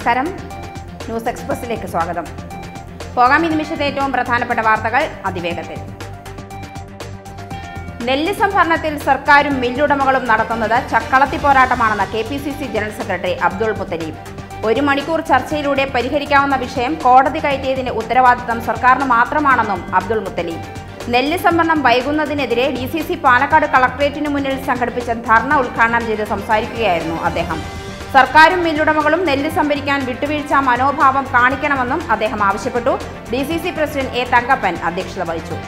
നമസ്കാരം ന്യൂസ് എക്സ്പ്രസിലേക്ക് സ്വാഗതം പോകാം ഈ നിമിഷത്തെ ഏറ്റവും പ്രധാനപ്പെട്ട വാർത്തകൾ അതിവേഗത്തിൽ നെല്ല് സംഭരണത്തിൽ സർക്കാരും മില്ലുടമകളും നടത്തുന്നത് ചക്കളത്തി പോരാട്ടമാണെന്ന് K P C C general secretary Abdul Muthaleeb ഒരു മണിക്കൂർ ചർച്ചയിലൂടെ പരിഹരിക്കാവുന്ന വിഷയം കോടതി കയറ്റിയതിന്റെ ഉത്തരവാദിത്തം സർക്കാരിന് മാത്രമാണെന്നും അബ്ദുൾ മുത്തലീബ് നെല്ല് സംഭരണം വൈകുന്നതിനെതിരെ ഡി സി സി പാലക്കാട് കളക്ട്രേറ്റിന് മുന്നിൽ സംഘടിപ്പിച്ച ധർണ ഉദ്ഘാടനം ചെയ്ത് സംസാരിക്കുകയായിരുന്നു അദ്ദേഹം സർക്കാരും മില്ലുടമകളും നെല്ല് സംഭരിക്കാൻ വിട്ടുവീഴ്ച മനോഭാവം കാണിക്കണമെന്നും അദ്ദേഹം ആവശ്യപ്പെട്ടു D C C president A Thankappan അധ്യക്ഷത വഹിച്ചു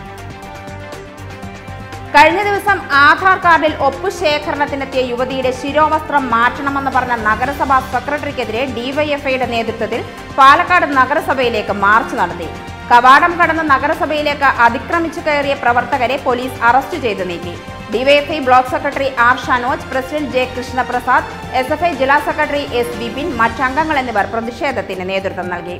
കഴിഞ്ഞ ദിവസം ആധാർ കാർഡിൽ ഒപ്പുശേഖരണത്തിനെത്തിയ യുവതിയുടെ ശിരോവസ്ത്രം മാറ്റണമെന്ന് പറഞ്ഞ നഗരസഭാ സെക്രട്ടറിക്കെതിരെ ഡിവൈഎഫ്ഐയുടെ നേതൃത്വത്തിൽ പാലക്കാട് നഗരസഭയിലേക്ക് മാർച്ച് നടത്തി കവാടം കടന്ന് നഗരസഭയിലേക്ക് അതിക്രമിച്ചു കയറിയ പ്രവർത്തകരെ പോലീസ് അറസ്റ്റ് ചെയ്ത് നീക്കി DYFI block secretary R Shanoj president J Krishnaprasad S F I ജില്ലാ സെക്രട്ടറി എസ് ബിപിൻ മറ്റംഗങ്ങൾ എന്നിവർ പ്രതിഷേധത്തിന് നേതൃത്വം നൽകി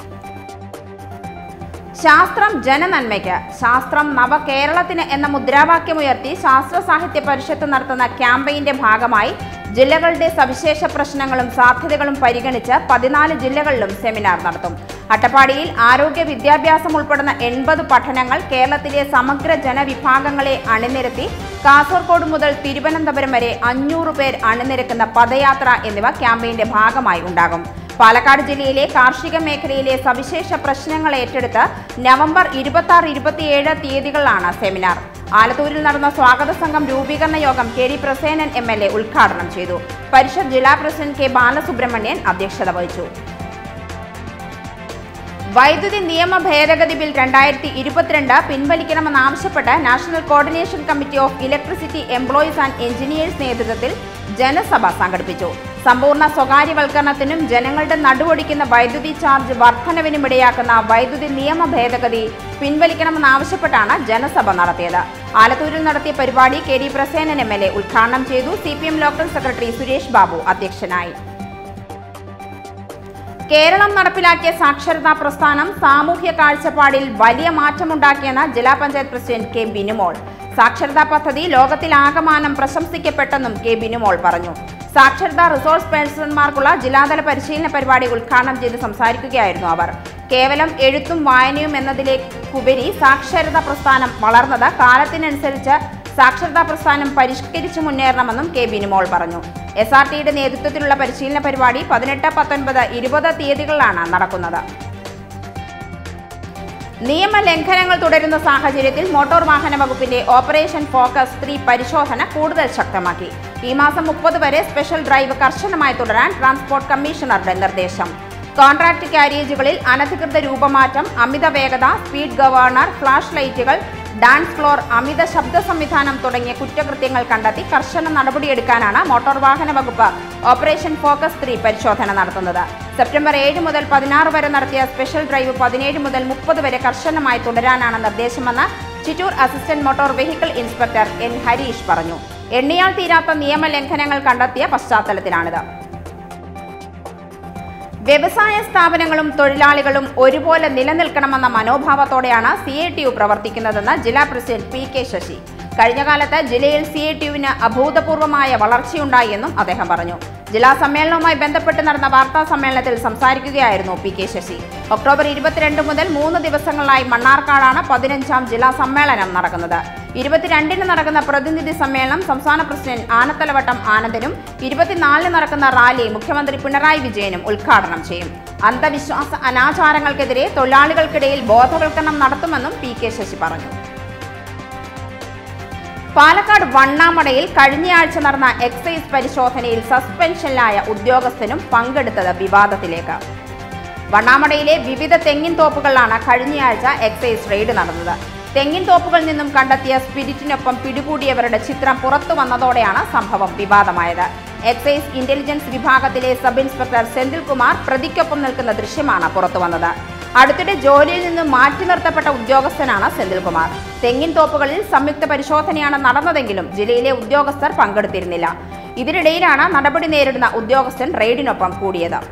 ശാസ്ത്രം ജനനന്മയ്ക്ക് ശാസ്ത്രം നവകേരളത്തിന് എന്ന മുദ്രാവാക്യമുയർത്തി ശാസ്ത്ര സാഹിത്യ പരിഷത്ത് നടത്തുന്ന ക്യാമ്പയിന്റെ ഭാഗമായി ജില്ലകളുടെ സവിശേഷ പ്രശ്നങ്ങളും സാധ്യതകളും പരിഗണിച്ച് പതിനാല് ജില്ലകളിലും സെമിനാർ നടത്തും അട്ടപ്പാടിയിൽ ആരോഗ്യ വിദ്യാഭ്യാസം ഉൾപ്പെടുന്ന എൺപത് പഠനങ്ങൾ കേരളത്തിലെ സമഗ്ര ജനവിഭാഗങ്ങളെ അണിനിരത്തി കാസർഗോഡ് മുതൽ തിരുവനന്തപുരം വരെ അഞ്ഞൂറ് പേർ അണിനിരക്കുന്ന പദയാത്ര എന്നിവ ക്യാമ്പയിന്റെ ഭാഗമായി ഉണ്ടാകും പാലക്കാട് ജില്ലയിലെ കാർഷിക മേഖലയിലെ സവിശേഷ പ്രശ്നങ്ങൾ ഏറ്റെടുത്ത് നവംബർ ഇരുപത്തി ആറ് ഇരുപത്തിയേഴ് തീയതികളിലാണ് സെമിനാർ ആലത്തൂരിൽ നടന്ന സ്വാഗത സംഘം രൂപീകരണ യോഗം K D Prasenan M L A ഉദ്ഘാടനം ചെയ്തു പരിഷത്ത് ജില്ലാ പ്രസിഡന്റ് കെ ബാലസുബ്രഹ്മണ്യൻ അധ്യക്ഷത വഹിച്ചു വൈദ്യുതി നിയമ ഭേദഗതി ബിൽ രണ്ടായിരത്തി ഇരുപത്തിരണ്ട് പിൻവലിക്കണമെന്നാവശ്യപ്പെട്ട് national coordination committee of electricity employees and engineers നേതൃത്വത്തിൽ ജനസഭ സംഘടിപ്പിച്ചു സമ്പൂർണ്ണ സ്വകാര്യവൽക്കരണത്തിനും ജനങ്ങളുടെ നടുവൊടിക്കുന്ന വൈദ്യുതി ചാർജ് വർധനവിനും ഇടയാക്കുന്ന വൈദ്യുതി നിയമ ഭേദഗതി പിൻവലിക്കണമെന്നാവശ്യപ്പെട്ടാണ് ജനസഭ നടത്തിയത് ആലത്തൂരിൽ നടത്തിയ പരിപാടി K D Prasenan M L A ഉദ്ഘാടനം ചെയ്തു C P M local secretary Suresh Babu അധ്യക്ഷനായി കേരളം നടപ്പിലാക്കിയ സാക്ഷരതാ പ്രസ്ഥാനം സാമൂഹ്യ കാഴ്ചപ്പാടിൽ വലിയ മാറ്റമുണ്ടാക്കിയെന്ന് ജില്ലാ പഞ്ചായത്ത് പ്രസിഡന്റ് കെ ബിനുമോൾ സാക്ഷരതാ പദ്ധതി ലോകത്തിലാകമാനം പ്രശംസിക്കപ്പെട്ടെന്നും കെ ബിനുമോൾ പറഞ്ഞു സാക്ഷരതാ റിസോഴ്സ് പേഴ്സൺമാർക്കുള്ള ജില്ലാതല പരിശീലന പരിപാടി ഉദ്ഘാടനം ചെയ്ത് സംസാരിക്കുകയായിരുന്നു അവർ കേവലം എഴുത്തും വായനയും എന്നതിലേക്കുപരി സാക്ഷരതാ പ്രസ്ഥാനം വളർന്നത് കാലത്തിനനുസരിച്ച് സാക്ഷരതാ പ്രസ്ഥാനം പരിഷ്കരിച്ചു മുന്നേറണമെന്നും കെ ബിനുമോൾ പറഞ്ഞു എസ് ആർ ടിയുടെ നേതൃത്വത്തിലുള്ള പരിശീലന പരിപാടി പതിനെട്ട് പത്തൊൻപത് ഇരുപത് തീയതികളിലാണ് നടക്കുന്നത് നിയമലംഘനങ്ങൾ തുടരുന്ന സാഹചര്യത്തിൽ മോട്ടോർ വാഹന വകുപ്പിന്റെ ഓപ്പറേഷൻ ഫോക്കസ് ത്രീ പരിശോധന കൂടുതൽ ശക്തമാക്കി ഈ മാസം മുപ്പത് വരെ സ്പെഷ്യൽ ഡ്രൈവ് കർശനമായി തുടരാൻ ട്രാൻസ്പോർട്ട് കമ്മീഷണറുടെ നിർദ്ദേശം കോൺട്രാക്ട് കാരിയേജുകളിൽ അനധികൃത രൂപമാറ്റം അമിത വേഗത സ്പീഡ് ഗവർണർ ഫ്ലാഷ് ലൈറ്റുകൾ ഡാൻസ് ഫ്ലോർ അമിത ശബ്ദ സംവിധാനം തുടങ്ങിയ കുറ്റകൃത്യങ്ങൾ കണ്ടെത്തി കർശന നടപടിയെടുക്കാനാണ് മോട്ടോർ വാഹന വകുപ്പ് ഓപ്പറേഷൻ ഫോക്കസ് ത്രീ പരിശോധന നടത്തുന്നത് സെപ്റ്റംബർ ഏഴ് മുതൽ പതിനാറ് വരെ നടത്തിയ സ്പെഷ്യൽ ഡ്രൈവ് പതിനേഴ് മുതൽ മുപ്പത് വരെ കർശനമായി തുടരാനാണ് നിർദ്ദേശമെന്ന് Chittur assistant motor vehicle inspector N Harish പറഞ്ഞു എണ്ണിയാൽ തീരാത്ത നിയമലംഘനങ്ങൾ കണ്ടെത്തിയ പശ്ചാത്തലത്തിലാണിത് വ്യവസായ സ്ഥാപനങ്ങളും തൊഴിലാളികളും ഒരുപോലെ നിലനിൽക്കണമെന്ന മനോഭാവത്തോടെയാണ് സി ഐ ടി യു പ്രവർത്തിക്കുന്നതെന്ന് ജില്ലാ പ്രസിഡന്റ് പി കെ ശശി കഴിഞ്ഞ കാലത്ത് ജില്ലയിൽ സി ഐ ടി യുവിന് അഭൂതപൂർവമായ വളർച്ചയുണ്ടായി എന്നും അദ്ദേഹം പറഞ്ഞു ജില്ലാ സമ്മേളനവുമായി ബന്ധപ്പെട്ട് നടന്ന വാർത്താ സമ്മേളനത്തിൽ സംസാരിക്കുകയായിരുന്നു പി കെ ശശി ഒക്ടോബർ ഇരുപത്തിരണ്ട് മുതൽ മൂന്ന് ദിവസങ്ങളിലായി മണ്ണാർക്കാടാണ് പതിനഞ്ചാം ജില്ലാ സമ്മേളനം നടക്കുന്നത് ഇരുപത്തിരണ്ടിന് നടക്കുന്ന പ്രതിനിധി സമ്മേളനം സംസ്ഥാന പ്രസിഡന്റ് ആനത്തലവട്ടം ആനന്ദനും ഇരുപത്തിനാലിന് നടക്കുന്ന റാലി മുഖ്യമന്ത്രി പിണറായി വിജയനും ഉദ്ഘാടനം ചെയ്യും അന്ധവിശ്വാസ അനാചാരങ്ങൾക്കെതിരെ തൊഴിലാളികൾക്കിടയിൽ ബോധവൽക്കരണം നടത്തുമെന്നും പി കെ ശശി പറഞ്ഞു പാലക്കാട് വണ്ണാമടയിൽ കഴിഞ്ഞയാഴ്ച നടന്ന എക്സൈസ് പരിശോധനയിൽ സസ്പെൻഷനിലായ ഉദ്യോഗസ്ഥനും പങ്കെടുത്തത് വിവാദത്തിലേക്ക് വണ്ണാമടയിലെ വിവിധ തെങ്ങിൻ തോപ്പുകളിലാണ് കഴിഞ്ഞയാഴ്ച എക്സൈസ് റെയ്ഡ് നടന്നത് തെങ്ങിൻ തോപ്പുകളിൽ നിന്നും കണ്ടെത്തിയ സ്പിരിറ്റിനൊപ്പം പിടികൂടിയവരുടെ ചിത്രം പുറത്തു വന്നതോടെയാണ് സംഭവം വിവാദമായത് എക്സൈസ് ഇന്റലിജൻസ് വിഭാഗത്തിലെ സബ് ഇൻസ്പെക്ടർ സെന്തിൽകുമാർ പ്രതിക്കൊപ്പം നിൽക്കുന്ന ദൃശ്യമാണ് പുറത്തുവന്നത് അടുത്തിടെ ജോലിയിൽ നിന്ന് മാറ്റി നിർത്തപ്പെട്ട ഉദ്യോഗസ്ഥനാണ് സെന്തിൽകുമാർ തെങ്ങിൻ തോപ്പുകളിൽ സംയുക്ത പരിശോധനയാണ് നടന്നതെങ്കിലും ജില്ലയിലെ ഉദ്യോഗസ്ഥർ പങ്കെടുത്തിരുന്നില്ല ഇതിനിടയിലാണ് നടപടി നേരിടുന്ന ഉദ്യോഗസ്ഥൻ റെയ്ഡിനൊപ്പം കൂടിയത്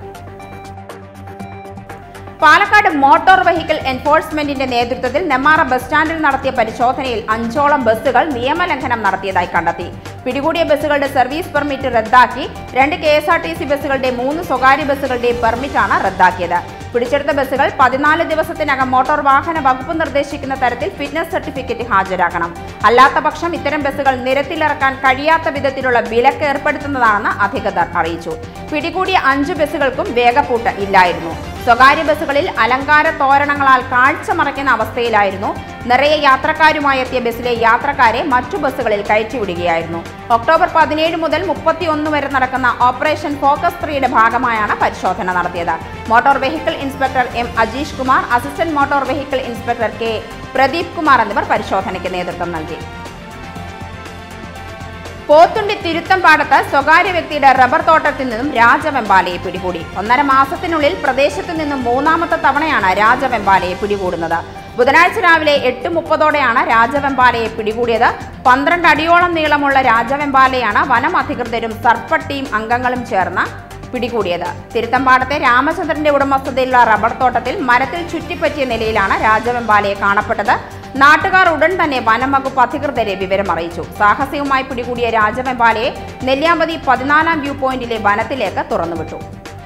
പാലക്കാട് മോട്ടോർ വെഹിക്കിൾ എൻഫോഴ്സ്മെന്റിന്റെ നേതൃത്വത്തിൽ നെമ്മാറ ബസ് സ്റ്റാൻഡിൽ നടത്തിയ പരിശോധനയിൽ അഞ്ചോളം ബസ്സുകൾ നിയമലംഘനം നടത്തിയതായി കണ്ടെത്തി പിടികൂടിയ ബസ്സുകളുടെ സർവീസ് പെർമിറ്റ് റദ്ദാക്കി രണ്ട് K S R T C ബസ്സുകളുടെ മൂന്ന് സ്വകാര്യ ബസ്സുകളുടെയും പെർമിറ്റാണ് റദ്ദാക്കിയത് പിടിച്ചെടുത്ത ബസ്സുകൾ പതിനാല് ദിവസത്തിനകം മോട്ടോർ വാഹന വകുപ്പ് നിർദ്ദേശിക്കുന്ന തരത്തിൽ ഫിറ്റ്നസ് സർട്ടിഫിക്കറ്റ് ഹാജരാക്കണം അല്ലാത്ത പക്ഷം ഇത്തരം ബസ്സുകൾ നിരത്തിലിറക്കാൻ കഴിയാത്ത വിധത്തിലുള്ള വിലക്ക് ഏർപ്പെടുത്തുന്നതാണെന്ന് അധികൃതർ അറിയിച്ചു പിടികൂടിയ അഞ്ച് ബസ്സുകൾക്കും വേഗപ്പൂട്ട് ഇല്ലായിരുന്നു സ്വകാര്യ ബസ്സുകളിൽ അലങ്കാര തോരണങ്ങളാൽ കാഴ്ച മറയ്ക്കുന്ന അവസ്ഥയിലായിരുന്നു നിറയെ യാത്രക്കാരുമായി എത്തിയ ബസ്സിലെ യാത്രക്കാരെ മറ്റു ബസ്സുകളിൽ കയറ്റിവിടുകയായിരുന്നു ഒക്ടോബർ പതിനേഴ് മുതൽ മുപ്പത്തിയൊന്ന് വരെ നടക്കുന്ന ഓപ്പറേഷൻ ഫോക്കസ് ത്രീയുടെ ഭാഗമായാണ് പരിശോധന നടത്തിയത് motor vehicle inspector M Ajeesh Kumar assistant motor vehicle inspector K Pradeep Kumar എന്നിവർ പരിശോധനയ്ക്ക് നേതൃത്വം നൽകി പോത്തുണ്ടി തിരുത്തമ്പാടത്ത് സ്വകാര്യ വ്യക്തിയുടെ റബ്ബർ തോട്ടത്തിൽ നിന്നും രാജവെമ്പാലയെ പിടികൂടി ഒന്നര മാസത്തിനുള്ളിൽ പ്രദേശത്തു നിന്നും മൂന്നാമത്തെ തവണയാണ് രാജവെമ്പാലയെ പിടികൂടുന്നത് ബുധനാഴ്ച രാവിലെ എട്ട് മുപ്പതോടെയാണ് രാജവെമ്പാലയെ പിടികൂടിയത് പന്ത്രണ്ട് അടിയോളം നീളമുള്ള രാജവെമ്പാലയാണ് വനം അധികൃതരും സർപ്പ ടീം അംഗങ്ങളും ചേർന്ന് പിടികൂടിയത് തിരുത്തമ്പാടത്തെ രാമചന്ദ്രന്റെ ഉടമസ്ഥതയിലുള്ള റബ്ബർ തോട്ടത്തിൽ മരത്തിൽ ചുറ്റിപ്പറ്റിയ നിലയിലാണ് രാജവെമ്പാലയെ കാണപ്പെട്ടത് നാട്ടുകാർ ഉടൻ തന്നെ വനം വകുപ്പ് അധികൃതരെ വിവരം അറിയിച്ചു സാഹസികമായി പിടികൂടിയ രാജവെമ്പാലയെ നെല്ലിയാമ്പതി പതിനാലാം വ്യൂ പോയിന്റിലെ വനത്തിലേക്ക് തുറന്നുവിട്ടു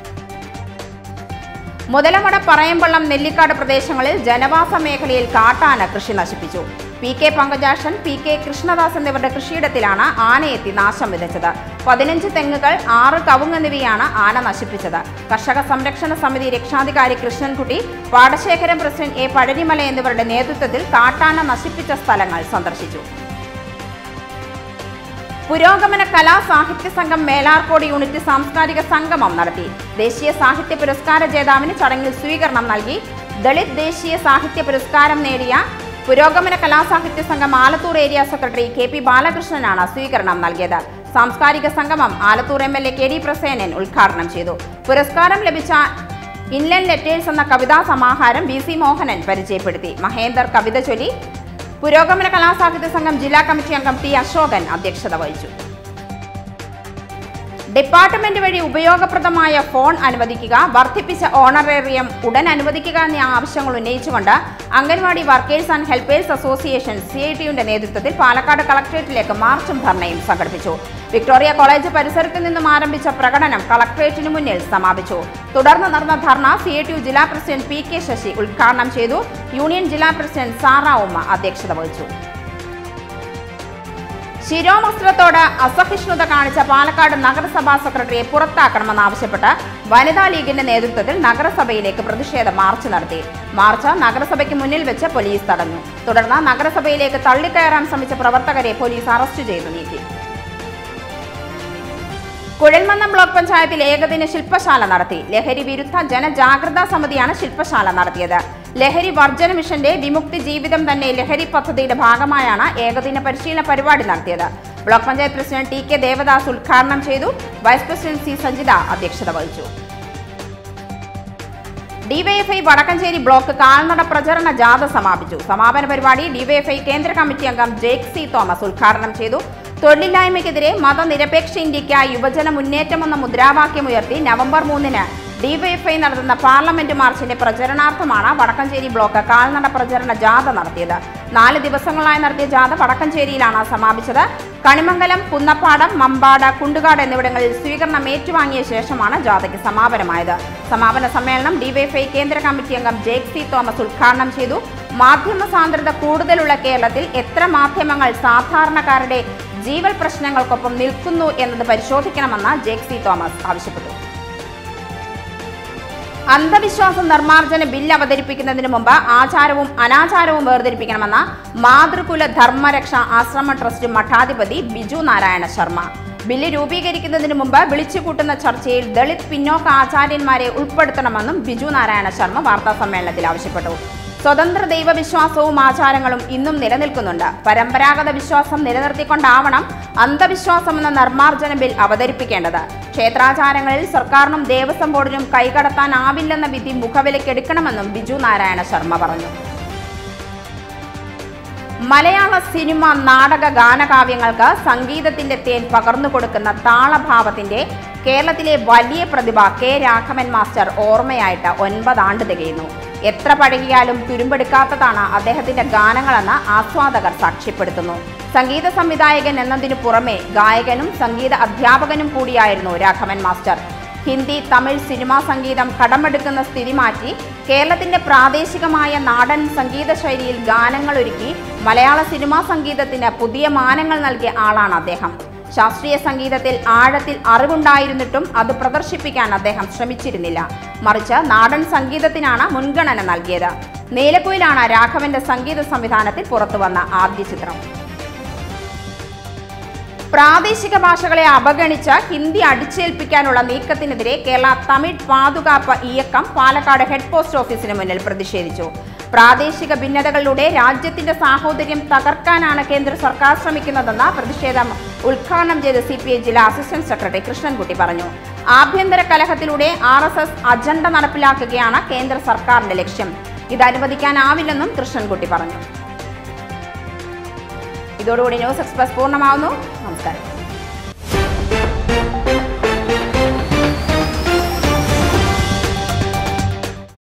മുതലമട പറയമ്പള്ളം നെല്ലിക്കാട് പ്രദേശങ്ങളിൽ ജനവാസ മേഖലയിൽ കാട്ടാന കൃഷി നശിപ്പിച്ചു P K Pankajakshan P K Krishnadas എന്നിവരുടെ കൃഷിയിടത്തിലാണ് ആനയെത്തി നാശം വിതച്ചത് പതിനഞ്ച് തെങ്ങുകൾ ആറ് കവുങ്ങ് എന്നിവയാണ് ആന നശിപ്പിച്ചത് കർഷക സംരക്ഷണ സമിതി രക്ഷാധികാരി കൃഷ്ണൻകുട്ടി പാടശേഖരം പ്രസിഡന്റ് എ പഴനിമല എന്നിവരുടെ നേതൃത്വത്തിൽ കാട്ടാന നശിപ്പിച്ച സ്ഥലങ്ങൾ സന്ദർശിച്ചു പുരോഗമന കലാ സാഹിത്യ സംഘം മേലാർക്കോട് യൂണിറ്റ് സാംസ്കാരിക സംഗമം നടത്തി ദേശീയ സാഹിത്യ പുരസ്കാര ജേതാവിന് ചടങ്ങിൽ സ്വീകരണം നൽകി ദളിത് ദേശീയ സാഹിത്യ പുരസ്കാരം നേടിയ പുരോഗമന കലാസാഹിത്യ സംഘം Alathur area secretary K P ബാലകൃഷ്ണനാണ് സ്വീകരണം നൽകിയത് സാംസ്കാരിക സംഗമം Alathur M L A K D Prasenan ഉദ്ഘാടനം ചെയ്തു പുരസ്കാരം ലഭിച്ച ഇൻലൻഡ് ലെറ്റേഴ്സ് എന്ന കവിതാ സമാഹാരം ബി സി മോഹനൻ പരിചയപ്പെടുത്തി മഹേന്ദർ കവിത ചൊല്ലി പുരോഗമന കലാസാഹിത്യ സംഘം ജില്ലാ കമ്മിറ്റി അംഗം ടി അശോകൻ അധ്യക്ഷത വഹിച്ചു ഡിപ്പാർട്ട്മെന്റ് വഴി ഉപയോഗപ്രദമായ ഫോൺ അനുവദിക്കുക വർദ്ധിപ്പിച്ച ഓണറേറിയം ഉടൻ അനുവദിക്കുക എന്നീ ആവശ്യങ്ങൾ ഉന്നയിച്ചുകൊണ്ട് anganwadi workers and helpers association C I ടിയുടെ നേതൃത്വത്തിൽ പാലക്കാട് കളക്ടറേറ്റിലേക്ക് മാർച്ചും ധർണയും സംഘടിപ്പിച്ചു വിക്ടോറിയ കോളേജ് പരിസരത്ത് നിന്നും ആരംഭിച്ച പ്രകടനം കളക്ടറേറ്റിന് മുന്നിൽ സമാപിച്ചു തുടർന്ന് നടന്ന ധർണ സി ഐ ടി യു ജില്ലാ പ്രസിഡന്റ് പി കെ ശശി ഉദ്ഘാടനം ചെയ്തു യൂണിയൻ ജില്ലാ പ്രസിഡന്റ് സാറ ഉമ്മ അധ്യക്ഷത വഹിച്ചു ശിരോവസ്ത്രത്തോട് അസഹിഷ്ണുത കാണിച്ച പാലക്കാട് നഗരസഭാ സെക്രട്ടറിയെ പുറത്താക്കണമെന്നാവശ്യപ്പെട്ട് വനിതാ ലീഗിന്റെ നേതൃത്വത്തിൽ നഗരസഭയിലേക്ക് പ്രതിഷേധ മാർച്ച് നടത്തി മാർച്ച് നഗരസഭയ്ക്ക് മുന്നിൽ വെച്ച് പോലീസ് തടഞ്ഞു തുടർന്ന് നഗരസഭയിലേക്ക് തള്ളിക്കയറാൻ ശ്രമിച്ച പ്രവർത്തകരെ പോലീസ് അറസ്റ്റ് ചെയ്തു നീക്കി കുഴൽമന്നം ബ്ലോക്ക് പഞ്ചായത്തിൽ ഏകദിന ശില്പശാല നടത്തി ലഹരി വിരുദ്ധ ജനജാഗ്രതാ സമിതിയാണ് ശില്പശാല നടത്തിയത് ലഹരി വർജന മിഷന്റെ വിമുക്തി ജീവിതം തന്നെ ലഹരി പദ്ധതിയുടെ ഭാഗമായാണ് ഏകദിന പരിശീലന പരിപാടി നടത്തിയത് block panchayat president T K Devadas ഉദ്ഘാടനം ചെയ്തു വൈസ് പ്രസിഡന്റ് സി സജിത അധ്യക്ഷത വഹിച്ചു ഡിവൈഎഫ്ഐ വടക്കഞ്ചേരി ബ്ലോക്ക് കാൽനട പ്രചരണ ജാഥ സമാപിച്ചു സമാപന പരിപാടി ഡിവൈഎഫ്ഐ കേന്ദ്ര കമ്മിറ്റി അംഗം ജേക്ക് സി തോമസ് ഉദ്ഘാടനം ചെയ്തു തൊഴിലില്ലായ്മയ്ക്കെതിരെ മതനിരപേക്ഷ ഇന്ത്യയ്ക്കായി യുവജന മുന്നേറ്റമെന്ന മുദ്രാവാക്യമുയർത്തി നവംബർ മൂന്നിന് ഡിവൈഎഫ്ഐ നടത്തുന്ന പാർലമെന്റ് മാർച്ചിന്റെ പ്രചരണാർത്ഥമാണ് വടക്കഞ്ചേരി ബ്ലോക്ക് കാൽനട പ്രചരണ ജാഥ നടത്തിയത് നാല് ദിവസങ്ങളായി നടത്തിയ ജാഥ വടക്കഞ്ചേരിയിലാണ് സമാപിച്ചത് കണിമംഗലം കുന്നപ്പാടം മമ്പാട് കുണ്ടുകാട് എന്നിവിടങ്ങളിൽ സ്വീകരണം ഏറ്റുവാങ്ങിയ ശേഷമാണ് ജാഥയ്ക്ക് സമാപനമായത് സമാപന സമ്മേളനം ഡിവൈഎഫ്ഐ കേന്ദ്ര കമ്മിറ്റി അംഗം ജേക്ക് സി തോമസ് ഉദ്ഘാടനം ചെയ്തു മാധ്യമ സാന്ദ്രത കൂടുതലുള്ള കേരളത്തിൽ എത്ര മാധ്യമങ്ങൾ സാധാരണക്കാരുടെ ജീവൽ പ്രശ്നങ്ങൾക്കൊപ്പം നിൽക്കുന്നു എന്നത് പരിശോധിക്കണമെന്ന് ജേക്ക് സി തോമസ് ആവശ്യപ്പെട്ടു അന്ധവിശ്വാസ നിർമ്മാർജ്ജന ബില്ല് അവതരിപ്പിക്കുന്നതിന് മുമ്പ് ആചാരവും അനാചാരവും വേർതിരിപ്പിക്കണമെന്ന മാതൃകുല ധർമ്മരക്ഷ ആശ്രമ ട്രസ്റ്റ് മഠാധിപതി ബിജു നാരായണ ശർമ്മ ബില്ല് രൂപീകരിക്കുന്നതിന് മുമ്പ് വിളിച്ചുകൂട്ടുന്ന ചർച്ചയിൽ ദളിത് പിന്നോക്ക ആചാര്യന്മാരെ ഉൾപ്പെടുത്തണമെന്നും ബിജു നാരായണ ശർമ്മ വാർത്താ സമ്മേളനത്തിൽ ആവശ്യപ്പെട്ടു സ്വതന്ത്ര ദൈവവിശ്വാസവും ആചാരങ്ങളും ഇന്നും നിലനിൽക്കുന്നുണ്ട് പരമ്പരാഗത വിശ്വാസം നിലനിർത്തിക്കൊണ്ടാവണം അന്ധവിശ്വാസം എന്ന നിർമ്മാർജ്ജന ബിൽ അവതരിപ്പിക്കേണ്ടത് ക്ഷേത്രാചാരങ്ങളിൽ സർക്കാരിനും ദേവസ്വം ബോർഡിനും കൈകടത്താനാവില്ലെന്ന വിധി മുഖവിലക്കെടുക്കണമെന്നും ബിജു നാരായണ ശർമ്മ പറഞ്ഞു മലയാള സിനിമ നാടക ഗാനകാവ്യങ്ങൾക്ക് സംഗീതത്തിന്റെ തേൻ പകർന്നു കൊടുക്കുന്ന താളഭാവത്തിന്റെ കേരളത്തിലെ വലിയ പ്രതിഭ കെ രാഘവൻ മാസ്റ്റർ ഓർമ്മയായിട്ട് ഒൻപതാണ്ട് തികയുന്നു എത്ര പഴകിയാലും തുരുമ്പെടുക്കാത്തതാണ് അദ്ദേഹത്തിന്റെ ഗാനങ്ങളെന്ന് ആസ്വാദകർ സാക്ഷ്യപ്പെടുത്തുന്നു സംഗീത സംവിധായകൻ എന്നതിനു പുറമെ ഗായകനും സംഗീത അധ്യാപകനും കൂടിയായിരുന്നു രാഘവൻ മാസ്റ്റർ ഹിന്ദി തമിഴ് സിനിമാ സംഗീതം കടമെടുക്കുന്ന സ്ഥിതി മാറ്റി കേരളത്തിന്റെ പ്രാദേശികമായ നാടൻ സംഗീത ശൈലിയിൽ ഗാനങ്ങൾ ഒരുക്കി മലയാള സിനിമാ സംഗീതത്തിന് പുതിയ മാനങ്ങൾ നൽകിയ ആളാണ് അദ്ദേഹം ശാസ്ത്രീയ സംഗീതത്തിൽ ആഴത്തിൽ അറിവുണ്ടായിരുന്നിട്ടും അത് പ്രദർശിപ്പിക്കാൻ അദ്ദേഹം ശ്രമിച്ചിരുന്നില്ല മറിച്ച് നാടൻ സംഗീതത്തിനാണ് മുൻഗണന നൽകിയത് നീലക്കുയിലാണ് രാഘവന്റെ സംഗീത സംവിധാനത്തിൽ പുറത്തുവന്ന ആദ്യ ചിത്രം പ്രാദേശിക ഭാഷകളെ അവഗണിച്ച് ഹിന്ദി അടിച്ചേൽപ്പിക്കാനുള്ള നീക്കത്തിനെതിരെ കേരള തമിഴ് പാതുകാപ്പ് ഇയക്കം പാലക്കാട് ഹെഡ് പോസ്റ്റ് ഓഫീസിന് മുന്നിൽ പ്രതിഷേധിച്ചു പ്രാദേശിക ഭിന്നതകളിലൂടെ രാജ്യത്തിന്റെ സാഹോദര്യം തകർക്കാനാണ് കേന്ദ്ര സർക്കാർ ശ്രമിക്കുന്നതെന്ന് പ്രതിഷേധം ഉദ്ഘാടനം ചെയ്ത സി പി ഐ ജില്ലാ അസിസ്റ്റന്റ് സെക്രട്ടറി കൃഷ്ണൻകുട്ടി പറഞ്ഞു ആഭ്യന്തര കലഹത്തിലൂടെ ആർ എസ് എസ് അജണ്ട നടപ്പിലാക്കുകയാണ് കേന്ദ്ര സർക്കാരിന്റെ ലക്ഷ്യം ഇത് അനുവദിക്കാനാവില്ലെന്നും കൃഷ്ണൻകുട്ടി പറഞ്ഞു ഇതോടുകൂടി ന്യൂസ് എക്സ്പ്രസ് പൂർണ്ണമാവുന്നു നമസ്കാരം